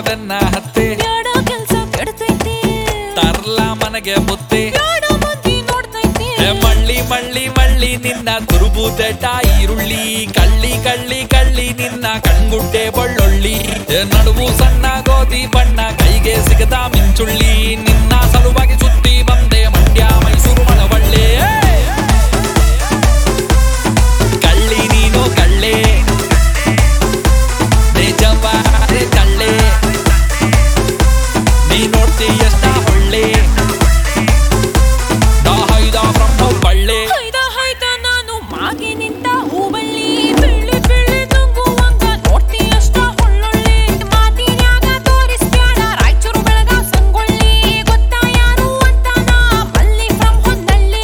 ನನ್ನ ಹತ್ತೆ ಬ್ಯಾಡ ಕೆಲ್ಸ ಕೆಡ್ತೈತಿ ತರ್ಲ ಮನೆಗೆ ಬುತ್ತಿ ಬ್ಯಾಡ ಮಂದಿ ನೋಡ್ತೈತಿ ಏ ಮಳ್ಳಿ ಮಳ್ಳಿ ಮಳ್ಳಿ ನಿನ್ನ ತುರುಬುದೆಟ ಈರುಳ್ಳಿ ಕಳ್ಳಿ ಕಳ್ಳಿ ಕಳ್ಳಿ ನಿನ್ನ ಕಣ್ಗುಡ್ಡೆ ಬಳ್ಳೊಳ್ಳಿ ಏ ನಡುವು ಸಣ್ಣ ಗೋಧಿ ಬಣ್ಣ ಕೈಗೆ ಸಿಗದ ಮಿಂಚುಳ್ಳಿ ನಿನ್ನ ಸಲುವಾಗಿ ಸುತ್ತಿ ಬಂದೆ ಮಂಡ್ಯ ಮೈಸೂರು ಮಳವಳ್ಳಿ ಏ! ಕಳ್ಳಿ ನೀನು ಕಳ್ಳೆ ನಿಜವಾದ ಕಳ್ಳೆ ನೀ ನೋಡ್ತಿ ಎಷ್ಟ ಹೊಳ್ಳೆ ದಾಹೈದ ಬ್ರಹ್ಮ ಬಳ್ಳೆ ಹೈದ ಹೈದ ನಾನು ಮಾಗಿ ನಿಂತ ಹೂಬಳ್ಳಿ ಬೆಳ್ಳಿ ಬೆಳ್ಳಿ ನುಂಗುವಂಗ ನೋಡ್ತಿ ಅಷ್ಟ ಹೊಳ್ಳೊಳ್ಳಿ ಮಾತಿನ್ಯಾಗ ತೋರಿಸ್ಬ್ಯಾಡ ರಾಯಚೂರು ಬೆಳಗಾವ್ ಸಂಗೊಳ್ಳಿ ಗೊತ್ತಾ ಯಾರು ಅಂತ ನಾ ಮಲ್ಲಿ ಫ್ರಮ್ ಹೊನ್ನಳ್ಳಿ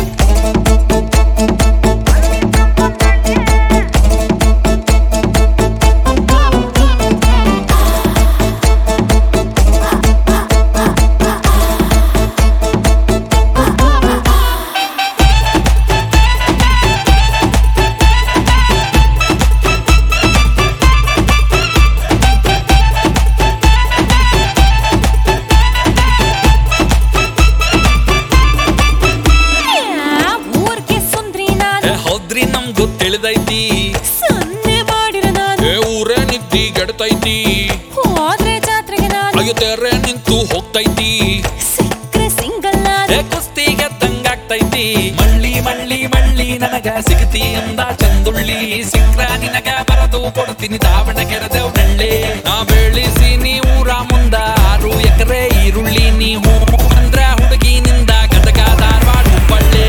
ಯಾ, ಊರ್ಗೆ ಸುಂದ್ರಿ ನಾನು ಏ ಹೌದ್ರಿ ನಮ್ಗೂ ತಿಳಿದೈತಿ ಸನ್ನೆ ಮಾಡಿರ ನಾನು ಏ ಊರೇ ನಿಂತಿ ಗೆಡ್ತೈತಿ ಹೋದ್ರೆ ಜಾತ್ರೆಗೆ ನಾನು ಅಯ್ಯೋ ತೆರೆ ನಿಂತು ಹೋಗ್ತೈತಿ ಸಿಕ್ಕ್ರೆ ಸಿಂಗಲ್ ನಾನು ಏ ಕುಸ್ತಿಗೆ ತಂಗಾಗ್ತೈತಿ ಮಳ್ಳಿ ಮಳ್ಳಿ ಮಳ್ಳಿ ನನಗ ಸಿಗತಿ ಅಂದ ಚಂದುಳ್ಳಿ ಸಿಕ್ರ ನಿನಗ ಬರದು ಕೊಡ್ತೀನಿ ದಾವಣಗೆರೆ ನಳ್ಳಿ ನಾ ಬೆಳಿಸಿನಿ ಊರ ಮುಂದ ಆರು ಎಕರೆ ಈರುಳ್ಳಿ ನೀ ಹೂ ಅಂದ್ರ ಹುಡುಗಿನಿಂದ ಗದಗ ಧಾರವಾಡ ಹುಬ್ಬಳ್ಳಿ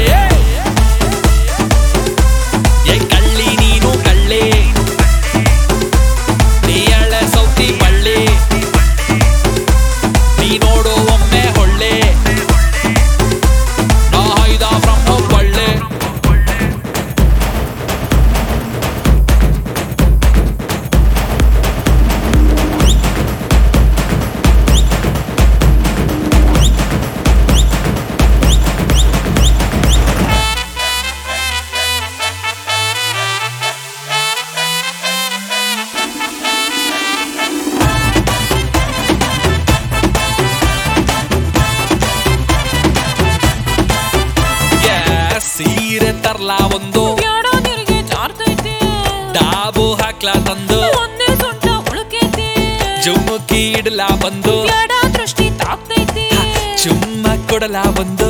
ಏ ಕಳ್ಳಿ ನೀನು ಕಳ್ಳಿ ನೀ ಎಳೆ ಸೌತಿ ಬಳ್ಳಿ ನೀ ನೋಡು ಒಮ್ಮೆ ಹೊಳ್ಳೆ ನಾಯ್ದ ಬ್ರಹ್ಮ ಬಳ್ಳೆ Yeah, ಸೀರೆ ತರ್ಲಾ ಒಂದು ಬ್ಯಾಡ ನಿನಗೆ ಜಾರ್ತೈತಿ ಡಾಬು ಹಾಕ್ಲಾ ತಂದು ಒಂದೇ ಸೊಂಟ ಉಳುಕೈತಿ ಜುಮ್ಮುಕಿ ಇಡ್ಲಾ ಬಂದು ಬ್ಯಾಡ ದೃಷ್ಟಿ ತಾಕ್ತೈತಿ ಚುಮ್ಮ ಕೊಡಲಾ ಬಂದು